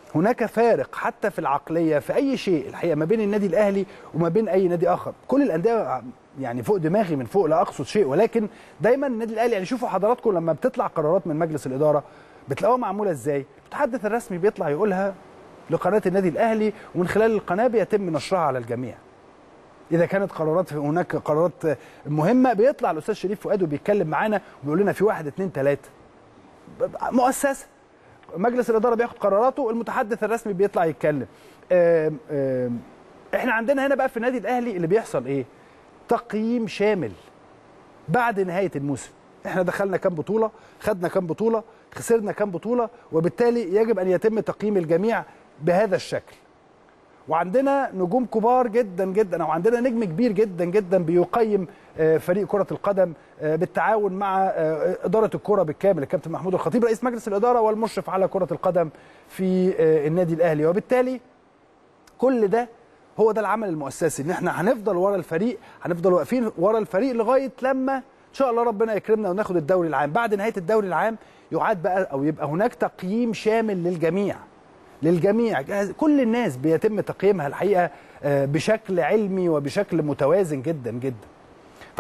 هناك فارق حتى في العقليه في اي شيء الحقيقه ما بين النادي الاهلي وما بين اي نادي اخر كل الانديه يعني فوق دماغي من فوق لا اقصد شيء ولكن دايما النادي الاهلي يعني شوفوا حضراتكم لما بتطلع قرارات من مجلس الاداره بتلاقوها معموله ازاي المتحدث الرسمي بيطلع يقولها لقناه النادي الاهلي ومن خلال القناه بيتم نشرها على الجميع اذا كانت قرارات هناك قرارات مهمه بيطلع الاستاذ شريف فؤاد وبيتكلم معانا وبيقول لنا في واحد اثنين ثلاثه مؤسسه مجلس الاداره بياخد قراراته المتحدث الرسمي بيطلع يتكلم آم آم احنا عندنا هنا بقى في النادي الاهلي اللي بيحصل ايه تقييم شامل بعد نهايه الموسم احنا دخلنا كام بطوله خدنا كام بطوله خسرنا كام بطوله وبالتالي يجب ان يتم تقييم الجميع بهذا الشكل وعندنا نجوم كبار جدا جدا او عندنا نجم كبير جدا جدا بيقيم فريق كره القدم بالتعاون مع اداره الكره بالكامل الكابتن محمود الخطيب رئيس مجلس الاداره والمشرف على كره القدم في النادي الاهلي وبالتالي كل ده هو ده العمل المؤسسي ان احنا هنفضل ورا الفريق هنفضل واقفين ورا الفريق لغايه لما ان شاء الله ربنا يكرمنا وناخد الدوري العام بعد نهايه الدوري العام يعاد بقى او يبقى هناك تقييم شامل للجميع للجميع كل الناس بيتم تقييمها الحقيقه بشكل علمي وبشكل متوازن جدا جدا